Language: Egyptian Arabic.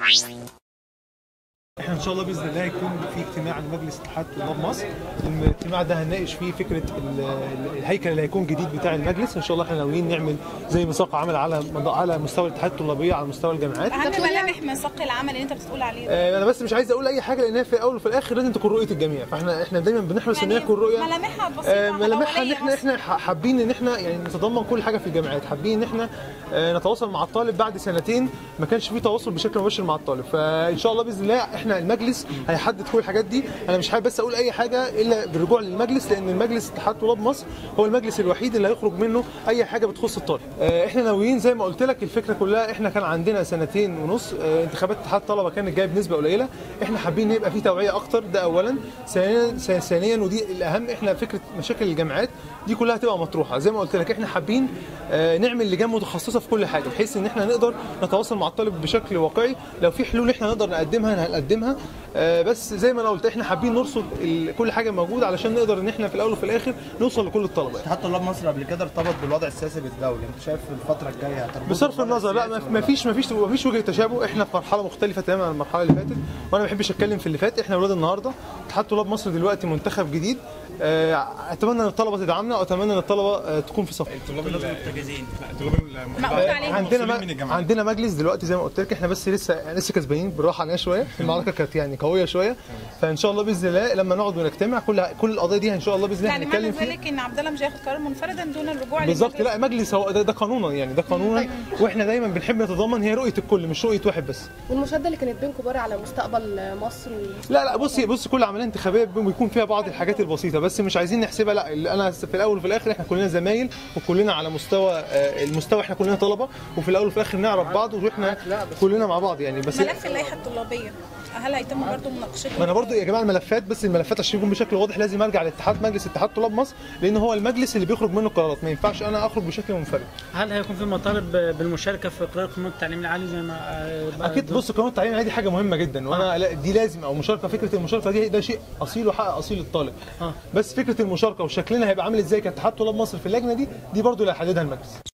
احنا ان شاء الله باذن الله هيكون في اجتماع لمجلس اتحاد طلاب مصر الاجتماع ده هنناقش فيه فكره ال- ال- الهيكل اللي هيكون جديد بتاع المجلس ان شاء الله احنا ناويين نعمل زي ميثاق عمل على على مستوى الاتحاد الطلابيه على مستوى الجامعات اهم ملامح ميثاق العمل اللي انت بتقول عليه ده آه، انا بس مش عايز اقول اي حاجه لانها في الاول وفي الاخر لازم تكون رؤيه الجميع فاحنا احنا دايما بنحرص ان هي تكون رؤيه ملامحها بسيطه آه، ملامحها ان ولية احنا بس. احنا ح- حابين ان احنا يعني نتضمن كل حاجه في الجامعات حابين ان احنا آه، نتواصل مع الطالب بعد سنتين ما كانش في تواصل بشكل مباشر مع الطالب فان شاء الله باذن الله احنا المجلس هيحدد كل الحاجات دي انا مش حابب بس اقول اي حاجه الا بالرجوع للمجلس لان المجلس اتحاد طلاب مصر هو المجلس الوحيد اللي هيخرج منه اي حاجه بتخص الطالب آه، احنا ناويين زي ما قلت لك الفكره كلها احنا كان عندنا سنتين ونص آه، انتخابات اتحاد طلبه كانت جايه بنسبه قليله احنا حابين ان يبقى في توعيه اكتر ده اولا ثانيا ثانيا ودي الاهم احنا فكره مشاكل الجامعات دي كلها هتبقى مطروحه زي ما قلت لك احنا حابين آه، نعمل لجان متخصصه في كل حاجه بحيث ان احنا نقدر نتواصل مع الطالب بشكل واقعي لو في حلول احنا نقدر نقدمها هنقدمها آه، بس زي ما انا قلت احنا حابين نرصد ال- كل حاجه موجوده علشان نقدر ان احنا في الاول وفي الاخر نوصل لكل الطلبه اتحاد طلاب مصر قبل كده ارتبط بالوضع السياسي بالدولي انت شايف في الفتره الجايه هتربطوا بصرف بالوضع النظر لا السياسي ما ولا ما فيش ما فيش ما فيش وجه تشابه احنا في مرحله مختلفه تماما عن المرحله اللي فاتت وانا ما بحبش اتكلم في اللي فات احنا اولاد النهارده اتحاد طلاب مصر دلوقتي منتخب جديد آه، اتمنى ان الطلبه تدعمنا واتمنى ان الطلبه آه، تكون في صف طلاب المحتجزين مقبول عليهم عندنا من م... الجامعات. عندنا مجلس دلوقتي زي ما قلت لك احنا بس لسه يعني لسه كسبانين بالراحه علينا شويه المعركه كانت يعني قويه شويه فان شاء الله باذن الله لما نقعد ونجتمع كل كل القضايا دي ان شاء الله باذن الله يعني معنى هنتكلم فيها ذلك ان عبد الله مش هياخد قرار منفردا دون الرجوع بالظبط للمجلس. لا مجلس هو ده, ده قانونا يعني ده قانونا واحنا دايما بنحب نتضمن هي رؤيه الكل مش رؤيه واحد بس والمشاده اللي كانت بين كبار على مستقبل مصر و... لا لا بصي بصي كل عمليه انتخابيه بيكون فيها بعض الحاجات البسيطه بس مش عايزين نحسبها لا اللي انا في الاول وفي الاخر احنا كلنا زمايل وكلنا على مستوى آه، المستوى احنا كلنا طلبه وفي الاول وفي الاخر نعرف بعض واحنا كلنا مع بعض يعني بس ملف اللائحه الطلابيه هل هيتم برضه مناقشته ما انا برضو يا جماعه الملفات بس الملفات عشان يكون بشكل واضح لازم ارجع لاتحاد مجلس اتحاد طلاب مصر لان هو المجلس اللي بيخرج منه القرارات ما ينفعش انا اخرج بشكل منفرد هل هيكون في مطالب بالمشاركه في قرار قانون التعليم العالي زي ما آه، بقى اكيد بص قانون التعليم العالي دي حاجه مهمه جدا وانا لا دي لازم او مشاركه فكره المشاركه دي ده شيء اصيل وحق اصيل للطالب آه. بس فكره المشاركه وشكلنا هيبقى عامل ازاي كاتحاد طلاب مصر في اللجنه دي دي برضو اللي هيحددها المجلس